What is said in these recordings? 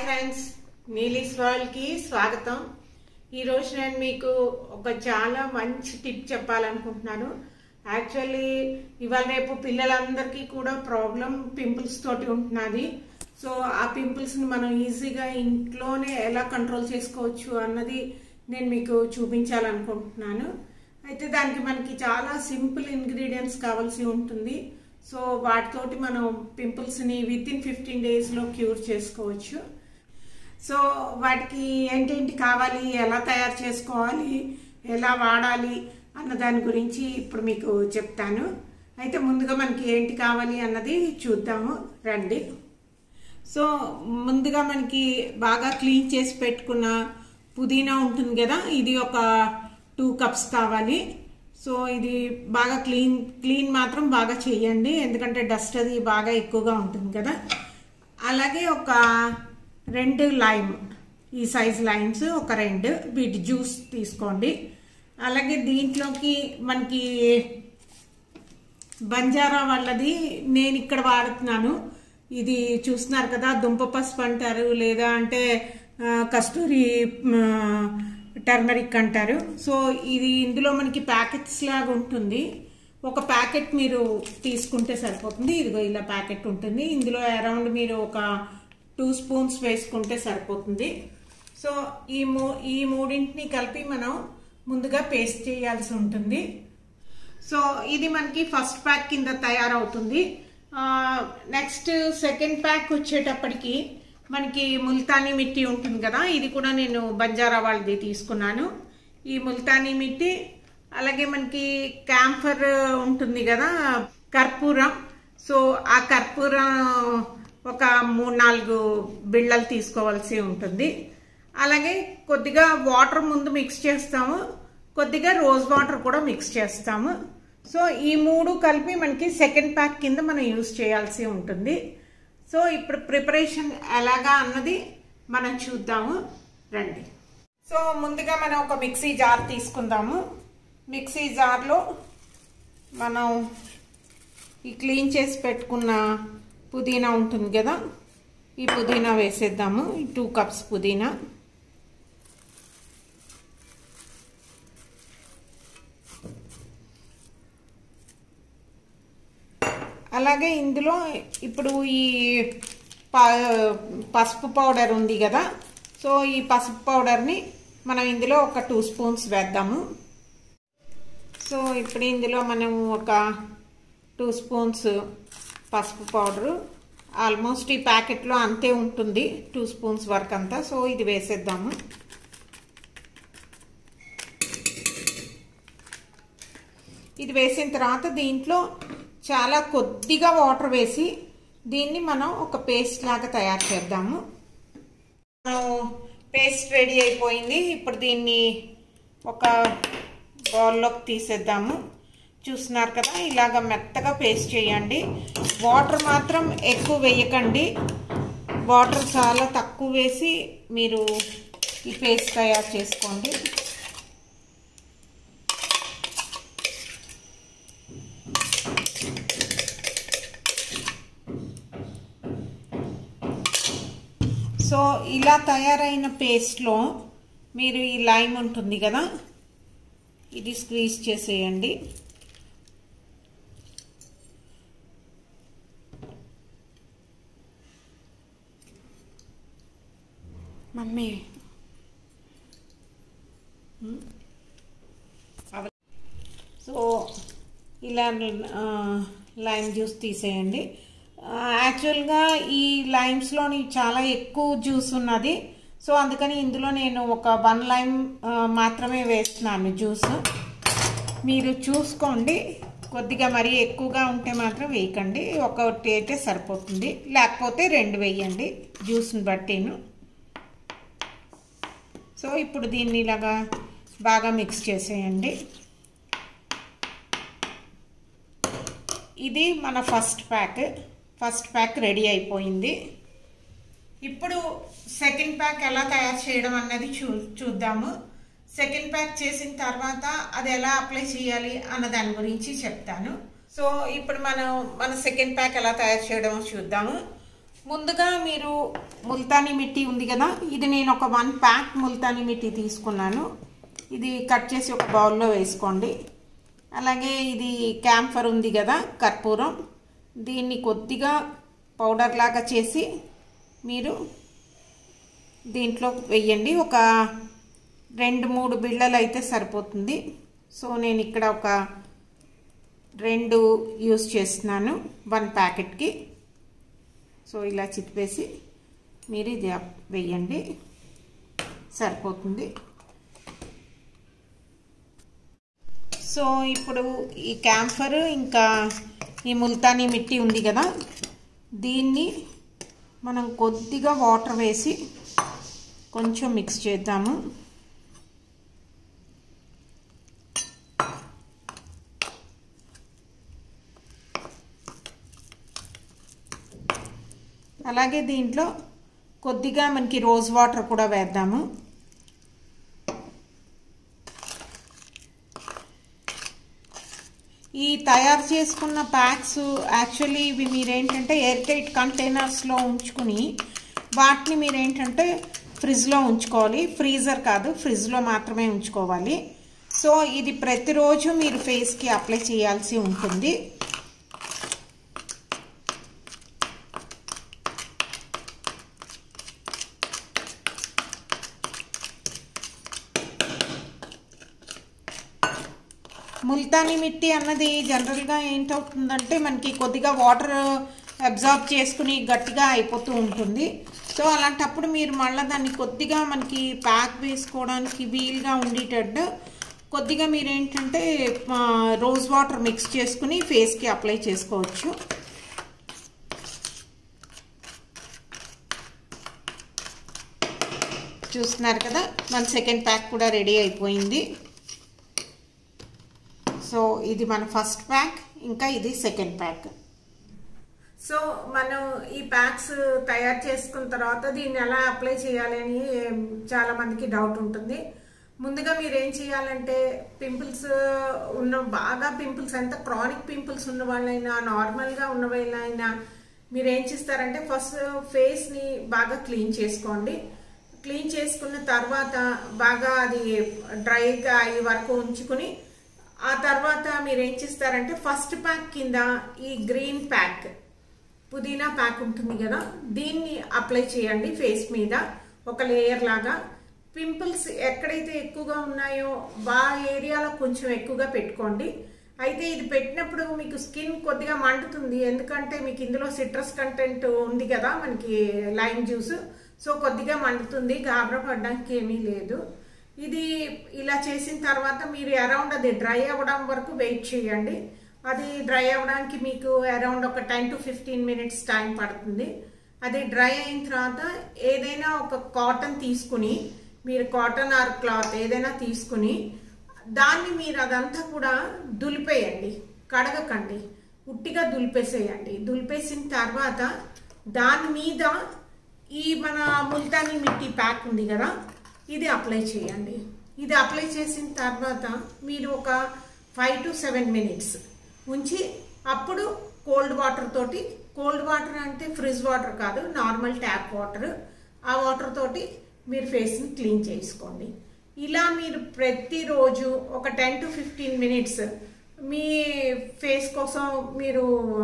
friends నీలీస్ వరల్డ్కి స్వాగతం ఈరోజు నేను మీకు ఒక చాలా మంచి టిప్ చెప్పాలనుకుంటున్నాను యాక్చువల్లీ ఇవాళ రేపు పిల్లలందరికీ కూడా ప్రాబ్లం పింపుల్స్ తోటి ఉంటున్నది సో ఆ పింపుల్స్ని మనం ఈజీగా ఇంట్లోనే ఎలా కంట్రోల్ చేసుకోవచ్చు అన్నది నేను మీకు చూపించాలనుకుంటున్నాను అయితే దానికి మనకి చాలా సింపుల్ ఇంగ్రీడియంట్స్ కావాల్సి ఉంటుంది సో వాటితోటి మనం పింపుల్స్ని విత్ ఇన్ ఫిఫ్టీన్ డేస్లో క్యూర్ చేసుకోవచ్చు సో వాటికి ఏంటేంటి కావాలి ఎలా తయారు చేసుకోవాలి ఎలా వాడాలి అన్న దాని గురించి ఇప్పుడు మీకు చెప్తాను అయితే ముందుగా మనకి ఏంటి కావాలి అన్నది చూద్దాము రండి సో ముందుగా మనకి బాగా క్లీన్ చేసి పెట్టుకున్న పుదీనా ఉంటుంది కదా ఇది ఒక టూ కప్స్ కావాలి సో ఇది బాగా క్లీన్ క్లీన్ మాత్రం బాగా చేయండి ఎందుకంటే డస్ట్ అది బాగా ఎక్కువగా ఉంటుంది కదా అలాగే ఒక రెండు లైమ్ ఈ సైజ్ లైమ్స్ ఒక రెండు వీటి జ్యూస్ తీసుకోండి అలాగే దీంట్లోకి మనకి బంజారా వాళ్ళది నేను ఇక్కడ వాడుతున్నాను ఇది చూస్తున్నారు కదా దుంప పసుపు అంటారు లేదా అంటే కస్తూరి టర్మరిక్ అంటారు సో ఇది ఇందులో మనకి ప్యాకెట్స్ లాగా ఉంటుంది ఒక ప్యాకెట్ మీరు తీసుకుంటే సరిపోతుంది ఇదిగో ఇలా ప్యాకెట్ ఉంటుంది ఇందులో అరౌండ్ మీరు ఒక టూ స్పూన్స్ వేసుకుంటే సరిపోతుంది సో ఈ మూ ఈ మూడింటిని కలిపి మనం ముందుగా పేస్ట్ చేయాల్సి ఉంటుంది సో ఇది మనకి ఫస్ట్ ప్యాక్ కింద తయారవుతుంది నెక్స్ట్ సెకండ్ ప్యాక్ వచ్చేటప్పటికి మనకి ముల్తానీ మిట్టి ఉంటుంది కదా ఇది కూడా నేను బంజారా వాళ్ళది తీసుకున్నాను ఈ ముల్తానీ మిట్టి అలాగే మనకి క్యాంఫర్ ఉంటుంది కదా కర్పూరం సో ఆ కర్పూరం ఒక మూడు నాలుగు బిళ్ళలు తీసుకోవాల్సి ఉంటుంది అలాగే కొద్దిగా వాటర్ ముందు మిక్స్ చేస్తాము కొద్దిగా రోజ్ వాటర్ కూడా మిక్స్ చేస్తాము సో ఈ మూడు కలిపి మనకి సెకండ్ ప్యాక్ కింద మనం యూజ్ చేయాల్సి ఉంటుంది సో ఇప్పుడు ప్రిపరేషన్ ఎలాగా అన్నది మనం చూద్దాము రండి సో ముందుగా మనం ఒక మిక్సీ జార్ తీసుకుందాము మిక్సీ జార్లో మనం ఈ క్లీన్ చేసి పెట్టుకున్న పుదీనా ఉంటుంది కదా ఈ పుదీనా వేసేద్దాము ఈ టూ కప్స్ పుదీనా అలాగే ఇందులో ఇప్పుడు ఈ పసుపు పౌడర్ ఉంది కదా సో ఈ పసుపు పౌడర్ని మనం ఇందులో ఒక టూ స్పూన్స్ వేద్దాము సో ఇప్పుడు ఇందులో మనం ఒక టూ స్పూన్స్ పసుపు పౌడరు ఆల్మోస్ట్ ఈ ప్యాకెట్లో అంతే ఉంటుంది టూ స్పూన్స్ వరకు అంతా సో ఇది వేసేద్దాము ఇది వేసిన తర్వాత దీంట్లో చాలా కొద్దిగా వాటర్ వేసి దీన్ని మనం ఒక పేస్ట్ లాగా తయారు చేద్దాము మనం పేస్ట్ రెడీ అయిపోయింది ఇప్పుడు దీన్ని ఒక బౌల్లోకి తీసేద్దాము చూస్తున్నారు కదా ఇలాగ మెత్తగా పేస్ట్ చేయండి వాటర్ మాత్రం ఎక్కువ వేయకండి వాటర్ చాలా తక్కువ వేసి మీరు ఈ పేస్ట్ తయారు చేసుకోండి సో ఇలా తయారైన పేస్ట్లో మీరు ఈ లైమ్ ఉంటుంది కదా ఇది స్క్వీజ్ చేసేయండి మమ్మీ సో ఇలా లైమ్ జ్యూస్ తీసేయండి యాక్చువల్గా ఈ లైమ్స్లోని చాలా ఎక్కువ జ్యూస్ ఉన్నది సో అందుకని ఇందులో నేను ఒక వన్ లైమ్ మాత్రమే వేస్తున్నాను జ్యూస్ మీరు చూసుకోండి కొద్దిగా మరీ ఎక్కువగా ఉంటే మాత్రం వేయకండి ఒకటి అయితే సరిపోతుంది లేకపోతే రెండు వేయండి జ్యూస్ని బట్టిను సో ఇప్పుడు దీన్ని ఇలాగా బాగా మిక్స్ చేసేయండి ఇది మన first pack first pack ready అయిపోయింది ఇప్పుడు సెకండ్ ప్యాక్ ఎలా తయారు చేయడం అన్నది చూ చూద్దాము సెకండ్ ప్యాక్ చేసిన తర్వాత అది ఎలా అప్లై చేయాలి అన్న దాని గురించి చెప్తాను సో ఇప్పుడు మనం మన సెకండ్ ప్యాక్ ఎలా తయారు చేయడం చూద్దాము ముందుగా మీరు ముల్తానీ మిట్టి ఉంది కదా ఇది నేను ఒక వన్ ప్యాక్ ముల్తానీ మిట్టి తీసుకున్నాను ఇది కట్ చేసి ఒక బౌల్లో వేసుకోండి అలాగే ఇది క్యాంఫర్ ఉంది కదా కర్పూరం దీన్ని కొద్దిగా పౌడర్ లాగా చేసి మీరు దీంట్లో వెయ్యండి ఒక రెండు మూడు బిళ్ళలు అయితే సరిపోతుంది సో నేను ఇక్కడ ఒక రెండు యూస్ చేస్తున్నాను వన్ ప్యాకెట్కి సో ఇలా చితిపేసి మీరు ఇది వెయ్యండి సరిపోతుంది సో ఇప్పుడు ఈ క్యాంఫర్ ఇంకా ఈ ముల్తానీ మిట్టి ఉంది కదా దీన్ని మనం కొద్దిగా వాటర్ వేసి కొంచెం మిక్స్ చేద్దాము అలాగే దీంట్లో కొద్దిగా మనకి రోజ్ వాటర్ కూడా వేద్దాము ఈ తయారు చేసుకున్న ప్యాక్స్ యాక్చువల్లీ ఇవి మీరేంటంటే ఎయిర్ టైట్ కంటైనర్స్లో ఉంచుకుని వాటిని మీరేంటంటే ఫ్రిడ్జ్లో ఉంచుకోవాలి ఫ్రీజర్ కాదు ఫ్రిడ్జ్లో మాత్రమే ఉంచుకోవాలి సో ఇది ప్రతిరోజు మీరు ఫేస్కి అప్లై చేయాల్సి ఉంటుంది ముల్తానీ మిట్టి అన్నది జనరల్గా ఏంటవుతుందంటే మనకి కొద్దిగా వాటర్ అబ్జార్బ్ చేసుకుని గట్టిగా అయిపోతూ ఉంటుంది సో అలాంటప్పుడు మీరు మళ్ళీ దాన్ని కొద్దిగా మనకి ప్యాక్ వేసుకోవడానికి వీలుగా ఉండేటట్టు కొద్దిగా మీరు ఏంటంటే రోజ్ వాటర్ మిక్స్ చేసుకుని ఫేస్కి అప్లై చేసుకోవచ్చు చూస్తున్నారు కదా మన సెకండ్ ప్యాక్ కూడా రెడీ అయిపోయింది సో ఇది మన ఫస్ట్ ప్యాక్ ఇంకా ఇది సెకండ్ ప్యాక్ సో మనం ఈ ప్యాక్స్ తయారు చేసుకున్న తర్వాత దీన్ని ఎలా అప్లై చేయాలి అని చాలా మందికి డౌట్ ఉంటుంది ముందుగా మీరు ఏం చేయాలంటే పింపుల్స్ ఉన్న బాగా పింపుల్స్ ఎంత క్రానిక్ పింపుల్స్ ఉన్న వాళ్ళైనా నార్మల్గా ఉన్న వాళ్ళైనా మీరు ఏం చేస్తారంటే ఫస్ట్ ఫేస్ని బాగా క్లీన్ చేసుకోండి క్లీన్ చేసుకున్న తర్వాత బాగా అది డ్రైగా అయ్యే వరకు ఉంచుకుని ఆ తర్వాత మీరు ఏం చేస్తారంటే ఫస్ట్ ప్యాక్ కింద ఈ గ్రీన్ ప్యాక్ పుదీనా ప్యాక్ ఉంటుంది కదా దీన్ని అప్లై చేయండి ఫేస్ మీద ఒక లేయర్ లాగా పింపుల్స్ ఎక్కడైతే ఎక్కువగా ఉన్నాయో బా ఏరియాలో కొంచెం ఎక్కువగా పెట్టుకోండి అయితే ఇది పెట్టినప్పుడు మీకు స్కిన్ కొద్దిగా మండుతుంది ఎందుకంటే మీకు ఇందులో సిట్రస్ కంటెంట్ ఉంది కదా మనకి లైమ్ జ్యూస్ సో కొద్దిగా మండుతుంది గాబరా పడడానికి ఏమీ లేదు ఇది ఇలా చేసిన తర్వాత మీరు అరౌండ్ అది డ్రై అవ్వడం వరకు వెయిట్ చేయండి అది డ్రై అవ్వడానికి మీకు అరౌండ్ ఒక ten to fifteen minutes time పడుతుంది అది డ్రై అయిన తర్వాత ఏదైనా ఒక కాటన్ తీసుకుని మీరు కాటన్ ఆర్ క్లాత్ ఏదైనా తీసుకుని దాన్ని మీరు అదంతా కూడా దులిపేయండి కడగకండి ఉట్టిగా దులిపేసేయండి దులిపేసిన తర్వాత దాని మీద ఈ మన ముల్తానీ మిట్టి ప్యాక్ ఉంది కదా ఇది అప్లై చేయండి ఇది అప్లై చేసిన తర్వాత మీరు ఒక ఫైవ్ టు సెవెన్ మినిట్స్ ఉంచి అప్పుడు కోల్డ్ వాటర్ తోటి కోల్డ్ వాటర్ అంటే ఫ్రిడ్జ్ వాటర్ కాదు నార్మల్ ట్యాప్ వాటర్ ఆ వాటర్ తోటి మీరు ఫేస్ని క్లీన్ చేసుకోండి ఇలా మీరు ప్రతిరోజు ఒక టెన్ టు ఫిఫ్టీన్ మినిట్స్ మీ ఫేస్ కోసం మీరు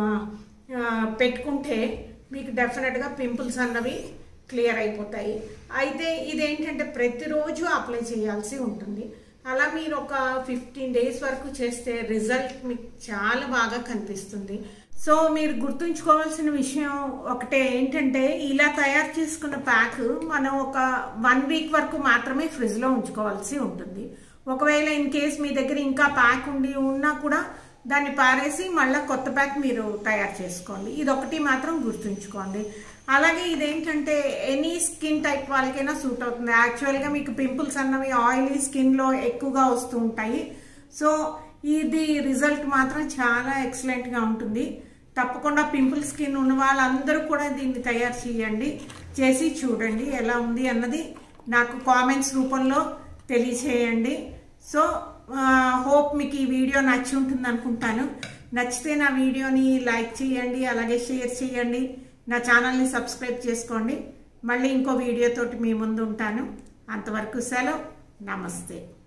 పెట్టుకుంటే మీకు డెఫినెట్గా పింపుల్స్ అన్నవి క్లియర్ అయిపోతాయి అయితే ఇదేంటంటే ప్రతిరోజు అప్లై చేయాల్సి ఉంటుంది అలా మీరు ఒక ఫిఫ్టీన్ డేస్ వరకు చేస్తే రిజల్ట్ మీకు చాలా బాగా కనిపిస్తుంది సో మీరు గుర్తుంచుకోవాల్సిన విషయం ఒకటే ఏంటంటే ఇలా తయారు చేసుకున్న ప్యాక్ మనం ఒక వన్ వీక్ వరకు మాత్రమే ఫ్రిడ్జ్లో ఉంచుకోవాల్సి ఉంటుంది ఒకవేళ ఇన్ కేస్ మీ దగ్గర ఇంకా ప్యాక్ ఉండి ఉన్నా కూడా దాన్ని పారేసి మళ్ళీ కొత్త ప్యాక్ మీరు తయారు చేసుకోండి ఇది ఒకటి మాత్రం గుర్తుంచుకోండి అలాగే ఇదేంటంటే ఎనీ స్కిన్ టైప్ వాళ్ళకైనా సూట్ అవుతుంది యాక్చువల్గా మీకు పింపుల్స్ అన్నవి ఆయిలీ స్కిన్లో ఎక్కువగా వస్తూ ఉంటాయి సో ఇది రిజల్ట్ మాత్రం చాలా ఎక్సలెంట్గా ఉంటుంది తప్పకుండా పింపుల్ స్కిన్ ఉన్న వాళ్ళందరూ కూడా దీన్ని తయారు చేయండి చేసి చూడండి ఎలా ఉంది అన్నది నాకు కామెంట్స్ రూపంలో తెలియచేయండి సో హోప్ మీకు ఈ వీడియో నచ్చి ఉంటుంది అనుకుంటాను నచ్చితే నా వీడియోని లైక్ చేయండి అలాగే షేర్ చేయండి నా ఛానల్ని సబ్స్క్రైబ్ చేసుకోండి మళ్ళీ ఇంకో వీడియోతోటి మీ ముందు ఉంటాను అంతవరకు సెలవు నమస్తే